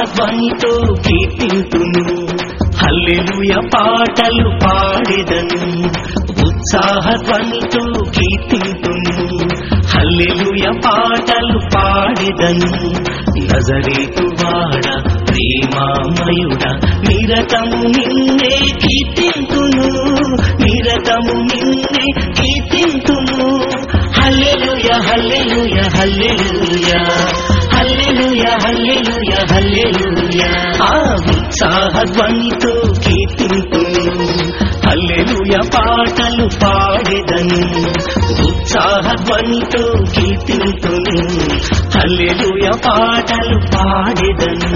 ఉత్సాహధ్వనితో కీర్తింతును హల్లెలూయ పాటలు పాడెదను ఉత్సాహధ్వనితో కీర్తింతును హల్లెలూయ పాటలు పాడెదను నజరేతు వాడ ప్రేమామయుడ నిరతము నిన్నే కీర్తింతును నిరతము నిన్నే కీర్తింతును హల్లెలూయ హల్లెలూయ హల్లెలూయ హల్లెలూయ హల్లెలూయ హల్లెలూయ ఆ ఉత్సాహధ్వనితో కీర్తింతును హల్లెలూయ పాటలు పాడెదను ఉత్సాహధ్వనితో కీర్తింతును హల్లెలూయ పాటలు పాడెదను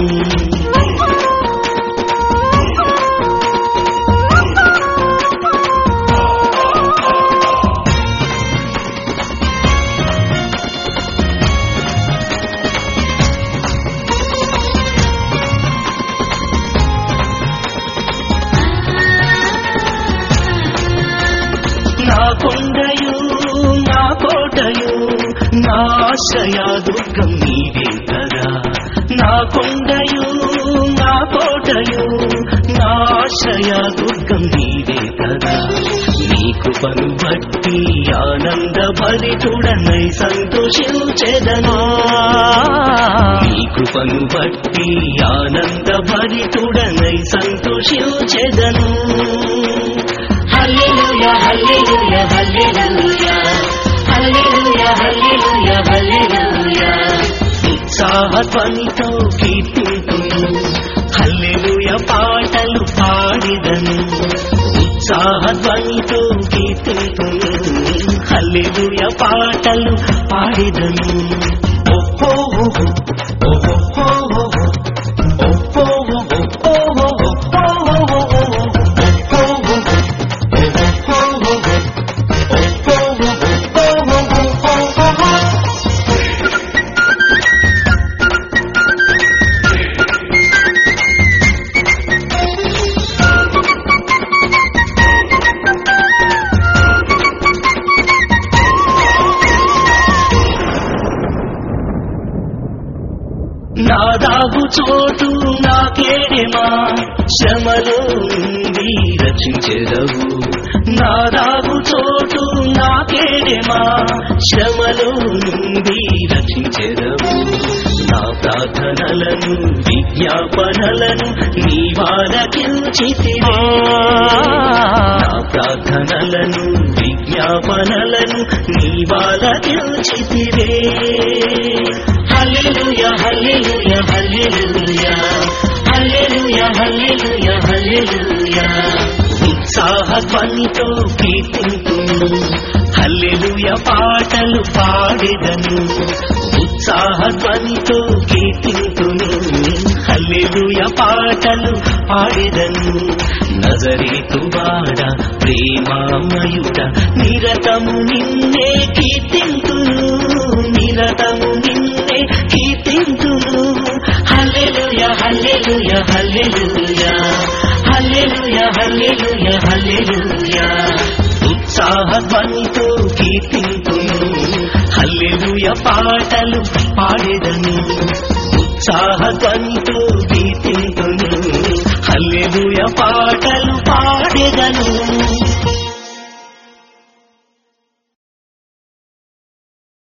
నా కొండయు నా కోటయు నా ఆశ్రయ దుర్గం నీవే కదా నా కొండయు నా కోటయు నా ఆశ్రయ దుర్గం నీవే కదా నీ కృపను బట్టి ఆనంద భరితుడనై సంతోషించెదనా నీ కృపను బట్టి ఆనంద భరితుడనై సంతోషించెదను హల్లెలూయా హల్లెలూయా హల్లెలూయా హల్లెలూయా హల్లెలూయా హల్లెలూయా ఉత్సాహధ్వనితో కీర్తింతును హల్లెలూయా పాటలు పాడిదను ఉత్సాహధ్వనితో కీర్తింతును హల్లెలూయా పాటలు పాడిదను ఓహో ఓహో ఓహో ఓహో ఓహో నా దాగు చోటు నాకేడేమా శ్రమలో ఉంది రక్షించెదవు నా దాగు చోటు నాకేడేమా శ్రమలో నుండి రక్షించెదవు నా ప్రార్థనలను విజ్ఞాపనలను నీ వారకించితివే నా ప్రార్థనలను విజ్ఞాపనలను నీ వారకించితివే హల్లెలూయా హల్లెలూయా హల్లెలూయా హల్లెలూయా హల్లెలూయా హల్లెలూయా ఉత్సాహధ్వనితో కీర్తింతును హల్లెలూయా పాటలు పాడెదను ఉత్సాహధ్వనితో కీర్తింతును హల్లెలూయా పాటలు పాడెదను నజరేతు వాడ ప్రేమామయుడ నిరతము నిన్నే కీర్తింతును నిరతము నిన్నే కీర్తింతును హల్లెలూయా హల్లెలూయా హల్లెలూయా హల్లెలూయా హల్లెలూయా హల్లెలూయా ఉత్సాహధ్వనితో కీర్తింతును హల్లెలూయా పాటలు పాడెదను ఉత్సాహధ్వనితో కీర్తింతును హల్లెలూయా పాటలు పాడెదను